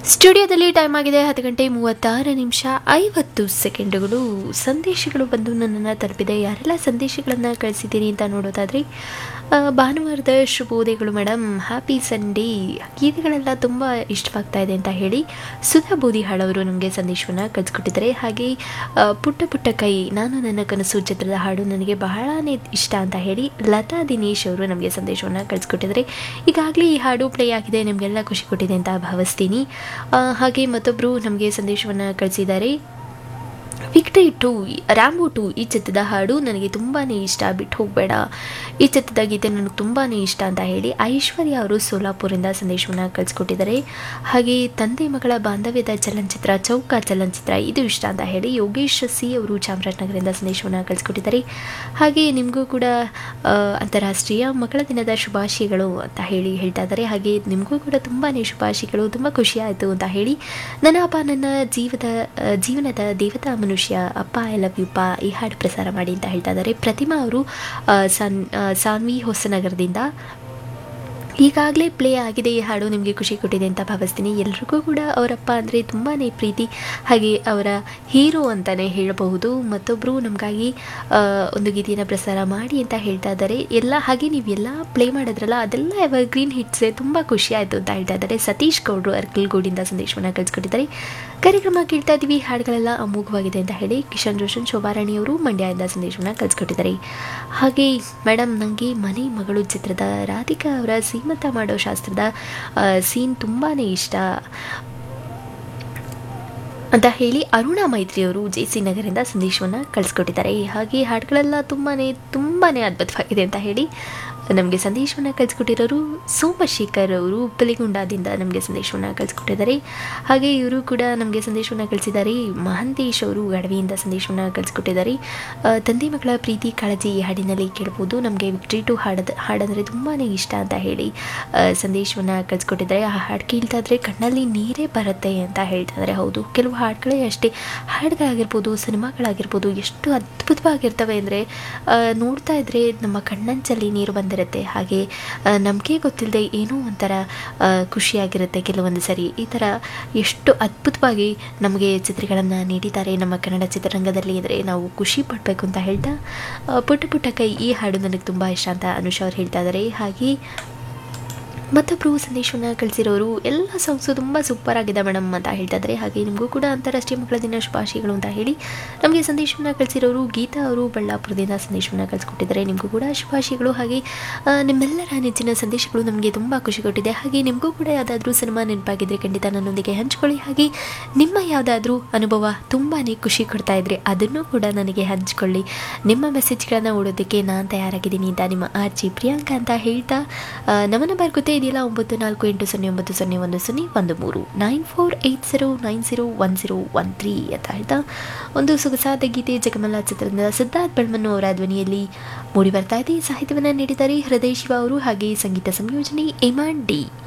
ಸ್ಟುಡಿಯೋದಲ್ಲಿ ಟೈಮ್ ಆಗಿದೆ ಹತ್ತು ಗಂಟೆ ಮೂವತ್ತಾರು ನಿಮಿಷ ಐವತ್ತು ಸೆಕೆಂಡುಗಳು ಸಂದೇಶಗಳು ಬಂದು ನನ್ನನ್ನು ತಲುಪಿದೆ ಯಾರೆಲ್ಲ ಸಂದೇಶಗಳನ್ನು ಕಳಿಸಿದ್ದೀನಿ ಅಂತ ನೋಡೋದಾದರೆ ಆ, ಭಾನುವಾರದ ಶುಭೋದಯಗಳು ಮೇಡಮ್ ಹ್ಯಾಪಿ ಸಂಡೇ ಗೀತೆಗಳೆಲ್ಲ ತುಂಬ ಇಷ್ಟವಾಗ್ತಾ ಇದೆ ಅಂತ ಹೇಳಿ ಸುಧಾ ಬೂದಿಹಾಳ್ ಅವರು ನಮಗೆ ಸಂದೇಶವನ್ನು ಕಳಿಸ್ಕೊಟ್ಟಿದ್ದಾರೆ ಹಾಗೆ ಆ, ಪುಟ್ಟ ಪುಟ್ಟ ಕೈ ನಾನು ನನ್ನ ಕನಸು ಚಿತ್ರದ ಹಾಡು ನನಗೆ ಬಹಳನೇ ಇಷ್ಟ ಅಂತ ಹೇಳಿ ಲತಾ ದಿನೇಶ್ ಅವರು ನಮಗೆ ಸಂದೇಶವನ್ನು ಕಳಿಸ್ಕೊಟ್ಟಿದ್ದಾರೆ ಈಗಾಗಲೇ ಈ ಹಾಡು ಪ್ಲೇ ಆಗಿದೆ ನಿಮಗೆಲ್ಲ ಖುಷಿ ಕೊಟ್ಟಿದೆ ಅಂತ ಭಾವಿಸ್ತೀನಿ ಆ, ಹಾಗೆ ಮತ್ತೊಬ್ಬರು ನಮಗೆ ಸಂದೇಶವನ್ನು ಕಳಿಸಿದ್ದಾರೆ ವಿಕ್ಟ್ರಿ ಟು ರ್ಯಾಂಬೋ ಟು ಈ ಚಿತ್ರದ ಹಾಡು ನನಗೆ ತುಂಬಾ ಇಷ್ಟ ಬಿಟ್ಟು ಹೋಗಬೇಡ ಈ ಚಿತ್ರದ ಗೀತೆ ನನಗೆ ತುಂಬಾ ಇಷ್ಟ ಅಂತ ಹೇಳಿ ಐಶ್ವರ್ಯ ಅವರು ಸೋಲಾಪುರಿಂದ ಸಂದೇಶವನ್ನು ಕಳಿಸ್ಕೊಟ್ಟಿದ್ದಾರೆ ಹಾಗೆ ತಂದೆ ಮಗಳ ಬಾಂಧವ್ಯದ ಚಲನಚಿತ್ರ ಚೌಕ ಚಲನಚಿತ್ರ ಇದು ಇಷ್ಟ ಅಂತ ಹೇಳಿ ಯೋಗೇಶ್ ಸಿ ಅವರು ಚಾಮರಾಜನಗರದಿಂದ ಸಂದೇಶವನ್ನು ಕಳಿಸ್ಕೊಟ್ಟಿದ್ದಾರೆ ಹಾಗೆ ನಿಮಗೂ ಕೂಡ ಆ, ಅಂತಾರಾಷ್ಟ್ರೀಯ ಮಕ್ಕಳ ದಿನದ ಶುಭಾಶಯಗಳು ಅಂತ ಹೇಳಿ ಹೇಳ್ತಾ ಇದ್ದಾರೆ ಹಾಗೆ ನಿಮಗೂ ಕೂಡ ತುಂಬಾ ಶುಭಾಶಯಗಳು ತುಂಬ ಖುಷಿ ಆಯಿತು ಅಂತ ಹೇಳಿ ನನ್ನ ಅಪ್ಪ ನನ್ನ ಜೀವದ ಆ, ಜೀವನದ ದೇವತಾ ಮನುಷ್ಯ ಅಪ್ಪ ಐ ಲವ್ ಯು ಪಾ ಈ ಹಾಡು ಪ್ರಸಾರ ಮಾಡಿ ಅಂತ ಹೇಳ್ತಾ ಇದ್ದಾರೆ ಪ್ರತಿಮಾ ಅವರು ಆ, ಸಾನ್ ಆ, ಸಾನ್ವಿ ಹೊಸನಗರದಿಂದ ಈಗಾಗಲೇ ಪ್ಲೇ ಆಗಿದೆ ಈ ಹಾಡು ನಿಮಗೆ ಖುಷಿ ಕೊಟ್ಟಿದೆ ಅಂತ ಭಾವಿಸ್ತೀನಿ ಎಲ್ರಿಗೂ ಕೂಡ ಅವರಪ್ಪ ಅಂದರೆ ತುಂಬಾ ಪ್ರೀತಿ ಹಾಗೆ ಅವರ ಹೀರೋ ಅಂತಲೇ ಹೇಳಬಹುದು ಮತ್ತೊಬ್ಬರು ನಮಗಾಗಿ ಆ, ಒಂದು ಗೀತೆಯನ್ನು ಪ್ರಸಾರ ಮಾಡಿ ಅಂತ ಹೇಳ್ತಾ ಇದ್ದಾರೆ ಎಲ್ಲ ಹಾಗೆ ನೀವೆಲ್ಲ ಪ್ಲೇ ಮಾಡಿದ್ರಲ್ಲ ಅದೆಲ್ಲ ಎವರ್ ಗ್ರೀನ್ ಹಿಟ್ಸೆ ತುಂಬ ಖುಷಿ ಆಯಿತು ಅಂತ ಹೇಳ್ತಾ ಇದ್ದಾರೆ ಸತೀಶ್ ಗೌಡ್ರು ಅರ್ಕಲ್ಗೂಡಿಂದ ಸಂದೇಶವನ್ನು ಕಳಿಸ್ಕೊಟ್ಟಿದ್ದಾರೆ ಕಾರ್ಯಕ್ರಮ ಕೇಳ್ತಾ ಇದ್ದೀವಿ ಹಾಡುಗಳೆಲ್ಲ ಅಮೋಘವಾಗಿದೆ ಅಂತ ಹೇಳಿ ಕಿಶನ್ ರೋಷನ್ ಶೋಭಾರಾಣಿಯವರು ಮಂಡ್ಯದಿಂದ ಸಂದೇಶವನ್ನು ಕಳಿಸ್ಕೊಟ್ಟಿದ್ದಾರೆ ಹಾಗೆ ಮೇಡಮ್ ನನಗೆ ಮನೆ ಮಗಳು ಚಿತ್ರದ ರಾಧಿಕಾ ಅವರ ಸೀಮಂತ ಮಾಡೋ ಶಾಸ್ತ್ರದ ಸೀನ್ ತುಂಬಾ ಇಷ್ಟ ಅಂತ ಹೇಳಿ ಅರುಣಾ ಮೈತ್ರಿ ಅವರು ಜೆ ಸಿ ನಗರಿಂದ ಸಂದೇಶವನ್ನು ಕಳಿಸ್ಕೊಟ್ಟಿದ್ದಾರೆ ಹಾಗೆ ಹಾಡುಗಳೆಲ್ಲ ತುಂಬಾ ತುಂಬಾ ಅದ್ಭುತವಾಗಿದೆ ಅಂತ ಹೇಳಿ ನಮಗೆ ಸಂದೇಶವನ್ನು ಕಳಿಸ್ಕೊಟ್ಟಿರೋರು ಸೋಮಶೇಖರ್ ಅವರು ಉಪ್ಪಲಿಗುಂಡದಿಂದ ನಮಗೆ ಸಂದೇಶವನ್ನು ಕಳಿಸ್ಕೊಟ್ಟಿದ್ದಾರೆ ಹಾಗೆ ಇವರು ಕೂಡ ನಮಗೆ ಸಂದೇಶವನ್ನು ಕಳಿಸಿದ್ದಾರೆ ಮಹಂತೇಶ್ ಅವರು ಗಡವೆಯಿಂದ ಸಂದೇಶವನ್ನು ಕಳಿಸ್ಕೊಟ್ಟಿದ್ದಾರೆ ಆ, ತಂದೆ ಮಕ್ಕಳ ಪ್ರೀತಿ ಕಾಳಜಿ ಈ ಹಾಡಿನಲ್ಲಿ ಕೇಳ್ಬೋದು ನಮಗೆ ವಿಕ್ಟ್ರಿ ಟು ಹಾಡದ ಹಾಡಂದರೆ ತುಂಬಾ ಇಷ್ಟ ಅಂತ ಹೇಳಿ ಆ, ಸಂದೇಶವನ್ನು ಕಳಿಸ್ಕೊಟ್ಟಿದ್ದಾರೆ ಆ ಹಾಡು ಕೇಳ್ತಾ ಇದ್ರೆ ಕಣ್ಣಲ್ಲಿ ನೀರೇ ಬರುತ್ತೆ ಅಂತ ಹೇಳ್ತಾ ಇದ್ದಾರೆ ಹೌದು ಕೆಲವು ಹಾಡುಗಳೇ ಅಷ್ಟೇ ಹಾಡುಗಳಾಗಿರ್ಬೋದು ಸಿನಿಮಾಗಳಾಗಿರ್ಬೋದು ಎಷ್ಟು ಅದ್ಭುತವಾಗಿರ್ತವೆ ಅಂದರೆ ನೋಡ್ತಾ ಇದ್ರೆ ನಮ್ಮ ಕಣ್ಣಂಚಲ್ಲಿ ನೀರು ಬಂದಿರುತ್ತೆ ಹಾಗೆ ನಮಗೆ ಗೊತ್ತಿಲ್ಲದೆ ಏನೋ ಒಂಥರ ಆ, ಖುಷಿಯಾಗಿರುತ್ತೆ ಕೆಲವೊಂದು ಸರಿ ಈ ಥರ ಎಷ್ಟು ಅದ್ಭುತವಾಗಿ ನಮಗೆ ಚಿತ್ರಗಳನ್ನು ನೀಡಿದ್ದಾರೆ ನಮ್ಮ ಕನ್ನಡ ಚಿತ್ರರಂಗದಲ್ಲಿ ಅಂದರೆ ನಾವು ಖುಷಿ ಪಡಬೇಕು ಅಂತ ಹೇಳ್ತಾ ಆ, ಪುಟ್ಟ ಪುಟ್ಟ ಕೈ ಈ ಹಾಡು ನನಗೆ ತುಂಬ ಇಷ್ಟ ಅಂತ ಅನುಷ್ ಅವ್ರು ಹೇಳ್ತಾ ಇದ್ದಾರೆ ಹಾಗೆ ಮತ್ತೊಬ್ಬರು ಸಂದೇಶವನ್ನು ಕಳಿಸಿರೋರು ಎಲ್ಲ ಸಾಂಗ್ಸು ತುಂಬ ಸೂಪರ್ ಆಗಿದೆ ಮೇಡಮ್ ಅಂತ ಹೇಳ್ತಾ ಇದ್ದಾರೆ ಹಾಗೆ ನಿಮಗೂ ಕೂಡ ಅಂತಾರಾಷ್ಟ್ರೀಯ ಮಕ್ಕಳ ದಿನ ಶುಭಾಶಯಗಳು ಅಂತ ಹೇಳಿ ನಮಗೆ ಸಂದೇಶವನ್ನು ಕಳಿಸಿರೋರು ಗೀತಾ ಅವರು ಬಳ್ಳಾಪುರದಿಂದ ಸಂದೇಶವನ್ನು ಕಳಿಸ್ಕೊಟ್ಟಿದ್ದಾರೆ ನಿಮಗೂ ಕೂಡ ಶುಭಾಶಯಗಳು ಹಾಗೆ ಆ, ನಿಮ್ಮೆಲ್ಲರ ನೆಚ್ಚಿನ ಸಂದೇಶಗಳು ನಮಗೆ ತುಂಬ ಖುಷಿ ಕೊಟ್ಟಿದೆ ಹಾಗೆ ನಿಮಗೂ ಕೂಡ ಯಾವುದಾದ್ರೂ ಸಿನಿಮಾ ನೆನಪಾಗಿದ್ದರೆ ಖಂಡಿತ ನನ್ನೊಂದಿಗೆ ಹಂಚ್ಕೊಳ್ಳಿ ಹಾಗೆ ನಿಮ್ಮ ಯಾವುದಾದ್ರೂ ಅನುಭವ ತುಂಬಾ ಖುಷಿ ಕೊಡ್ತಾ ಇದ್ರೆ ಅದನ್ನು ಕೂಡ ನನಗೆ ಹಂಚ್ಕೊಳ್ಳಿ ನಿಮ್ಮ ಮೆಸೇಜ್ಗಳನ್ನು ಓಡೋದಕ್ಕೆ ನಾನು ತಯಾರಾಗಿದ್ದೀನಿ ಅಂತ ನಿಮ್ಮ ಆರ್ ಜಿ ಪ್ರಿಯಾಂಕಾ ಅಂತ ಹೇಳ್ತಾ ಆ, ನಮನ ಬರ್ಗುತ್ತೇ ಇದೆಯಲ್ಲ ಒಂಬತ್ತು ನಾಲ್ಕು ಎಂಟು ಸೊನ್ನೆ ಒಂಬತ್ತು ಸೊನ್ನೆ ಒಂದು ಸೊನ್ನೆ ಒಂದು ಮೂರು nine four eight zero nine zero one zero one three ಅಂತ ಹೇಳ್ತಾ ಒಂದು ಸೊಗಸಾದ ಗೀತೆ ಜಗಮಲ್ಲ ಚಿತ್ರದ ಸಿದ್ಧಾರ್ಥ್ ಬೆಳ್ಮನ್ನು ಅವರ ಧ್ವನಿಯಲ್ಲಿ ಮೂಡಿ ಬರ್ತಾ ಇದೆ ಸಾಹಿತ್ಯವನ್ನು ನೀಡಿದ್ದಾರೆ ಹೃದಯ ಶಿವ ಅವರು ಹಾಗೆ ಸಂಗೀತ ಸಂಯೋಜನೆ ಇಮಾನ್ ಡಿ